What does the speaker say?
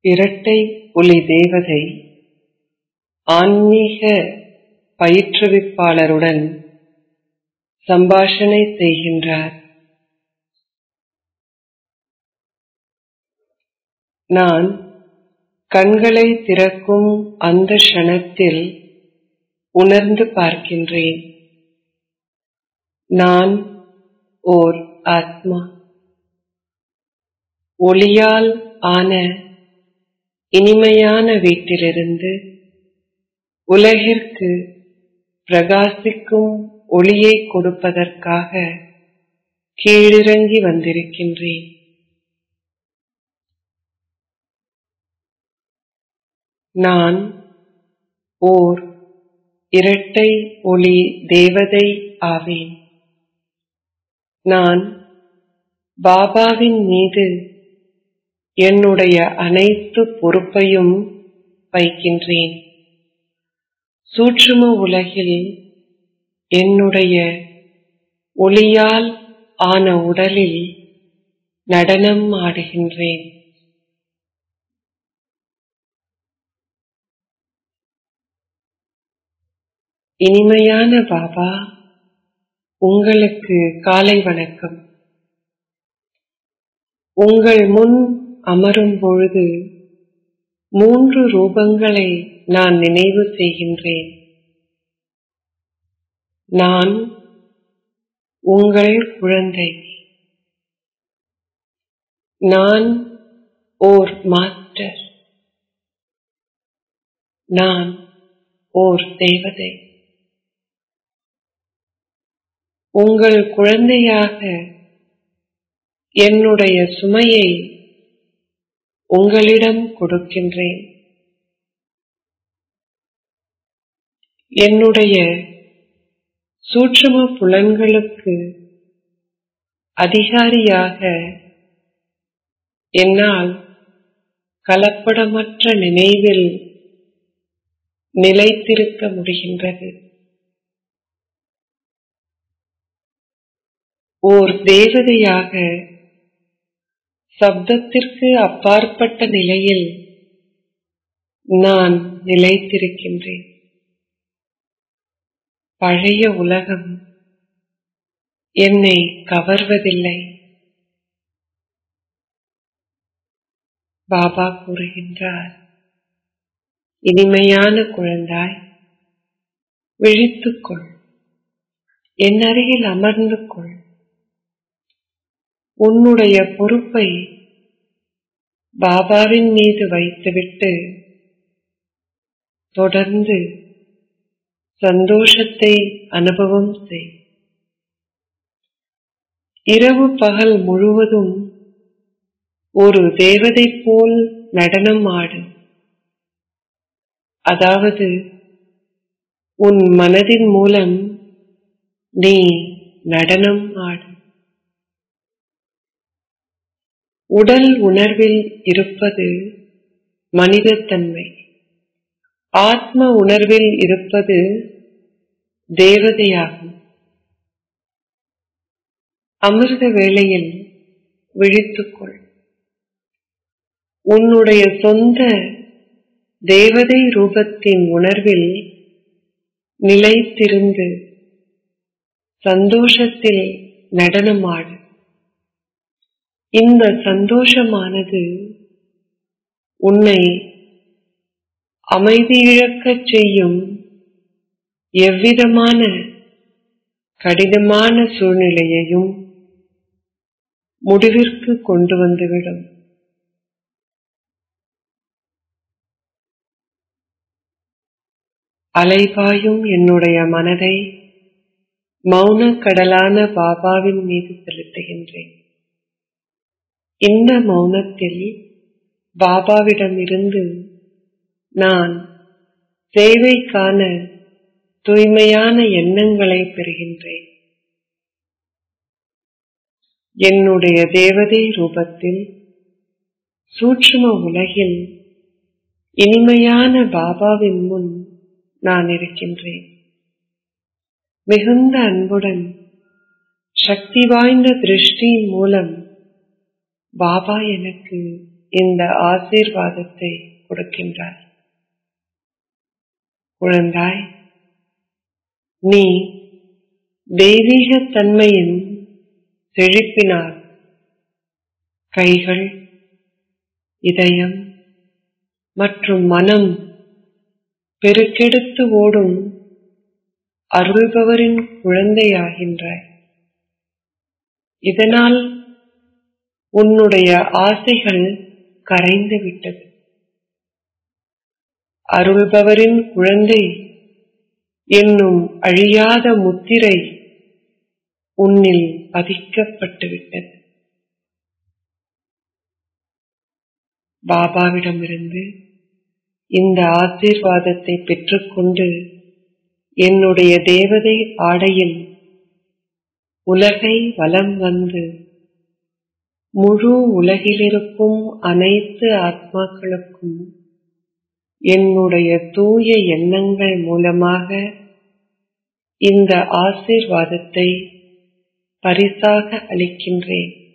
இரட்டை ஒளி தேவதை ஆன்மீக பயிற்றுவிப்பாளருடன் சம்பாஷணை செய்கின்றார் நான் கண்களை திறக்கும் அந்த க்ஷணத்தில் உணர்ந்து பார்க்கின்றேன் நான் ஓர் ஆத்மா ஒளியால் ஆன இனிமையான வீட்டிலிருந்து உலகிற்கு பிரகாசிக்கும் ஒளியை கொடுப்பதற்காக கீழிறங்கி வந்திருக்கின்றேன் நான் ஓர் இரட்டை ஒளி தேவதை ஆவேன் நான் பாபாவின் மீது என்னுடைய அனைத்து பொறுப்பையும் வைக்கின்றேன் சூட்சும உலகில் என்னுடைய ஒளியால் ஆன உடலில் நடனம் ஆடுகின்றேன் இனிமையான பாபா உங்களுக்கு காலை வணக்கம் உங்கள் முன் அமரும் பொழுது மூன்று ரூபங்களை நான் நினைவு செய்கின்றேன் நான் உங்கள் குழந்தை நான் ஓர் மாஸ்டர் நான் ஓர் தேவதை உங்கள் குழந்தையாக என்னுடைய சுமையை உங்களிடம் கொடுக்கின்றேன் என்னுடைய சூட்சும புலன்களுக்கு அதிகாரியாக என்னால் கலப்படமற்ற நினைவில் நிலைத்திருக்க முடிகின்றது ஓர் தேவதையாக சப்தத்திற்கு அப்பாற்பட்ட நிலையில் நான் நிலைத்திருக்கின்றேன் பழைய உலகம் என்னை கவர்வதில்லை பாபா கூறுகின்றார் இனிமையான குழந்தாய் விழித்துக்கொள் என் அருகில் அமர்ந்து கொள் உன்னுடைய பொறுப்பை பாபாவின் மீது வைத்துவிட்டு தொடர்ந்து சந்தோஷத்தை அனுபவம் செய் இரவு பகல் முழுவதும் ஒரு தேவதை போல் நடனம் ஆடு அதாவது உன் மனதின் மூலம் நீ நடனம் ஆடு உடல் உணர்வில் இருப்பது மனிதத்தன்மை ஆத்ம உணர்வில் இருப்பது தேவதையாகும் அமிர்த வேளையில் விழித்துக்கொள் உன்னுடைய சொந்த தேவதை ரூபத்தின் உணர்வில் நிலைத்திருந்து சந்தோஷத்தில் நடனமாடு இந்த சந்தோஷமானது உன்னை அமைதி இழக்கச் செய்யும் எவ்விதமான கடினமான சூழ்நிலையையும் முடிவிற்கு கொண்டு வந்துவிடும் அலைபாயும் என்னுடைய மனதை மௌன கடலான பாபாவின் மீது செலுத்துகின்றேன் இந்த மௌனத்தில் பாபாவிடமிருந்து நான் சேவைக்கான தூய்மையான எண்ணங்களை பெறுகின்றேன் என்னுடைய தேவதை ரூபத்தில் சூட்சும உலகில் இனிமையான பாபாவின் முன் நான் இருக்கின்றேன் மிகுந்த அன்புடன் சக்தி வாய்ந்த திருஷ்டியின் மூலம் பாபா எனக்கு இந்த ஆசீர்வாதத்தை கொடுக்கின்றார் குழந்தாய் நீ தெய்வீக தன்மையின் செழிப்பினால் கைகள் இதயம் மற்றும் மனம் பெருக்கெடுத்து ஓடும் அருள்பவரின் குழந்தையாகின்றாய் இதனால் உன்னுடைய ஆசைகள் கரைந்து விட்டது அருள்பவரின் குழந்தை என்னும் அழியாத முத்திரை உன்னில் பதிக்கப்பட்டு விட்டது பாபாவிடமிருந்து இந்த ஆசீர்வாதத்தை பெற்றுக்கொண்டு என்னுடைய தேவதை ஆடையில் உலகை வலம் வந்து முழு உலகிலிருக்கும் அனைத்து ஆத்மாக்களுக்கும் என்னுடைய தூய எண்ணங்கள் மூலமாக இந்த ஆசீர்வாதத்தை பரிசாக அளிக்கின்றேன்